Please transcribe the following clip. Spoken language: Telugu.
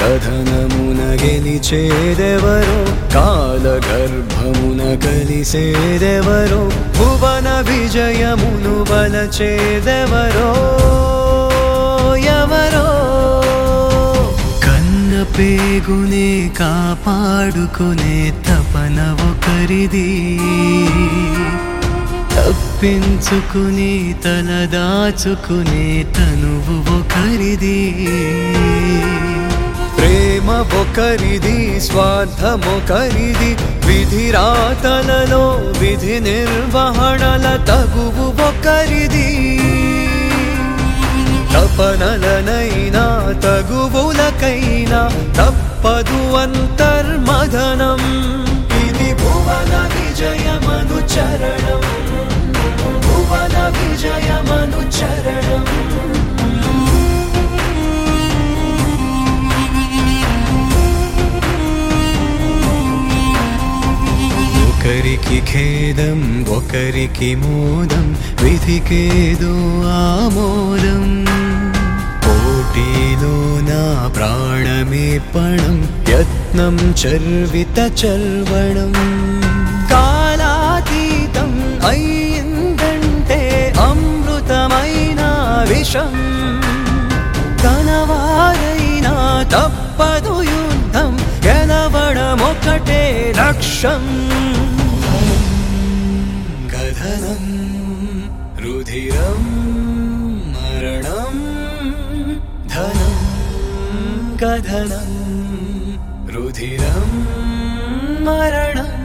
కథనమున గెలిచేదెవరో కాలగర్భమున కలిసేదెవరో భువన విజయమును బలచేదెవరో ఎవరో కన్న పేగునే కాపాడుకునే తపన ఒకరిది తప్పించుకుని తల దాచుకునే తనువు ఒకరిది ప్రేమ ఒకరిది స్వార్థమొకరిది విధి రాతలలో విధి నిర్వహణల తగువు ఒకరిది తపనలనైనా తగువులకైనా తప్పదు అంతర్మదనం ఇది భువన విజయమను చరణం భువన విజయమను చరణం ఒకరికి ఖేదం ఒకరికి మోదం విధికేదో ఆమోదం పోటీలో నా ప్రాణమే పణం యత్నం చర్విత చల్వణం కాలాతీతం అయిందంటే అమృతమైన విషం కనవారైనా తప్పదు యుద్ధం గెలవడమొకటే లక్ష్యం కథనం రుధిరం మరణం ధనం కథనం రుధిరం మరణం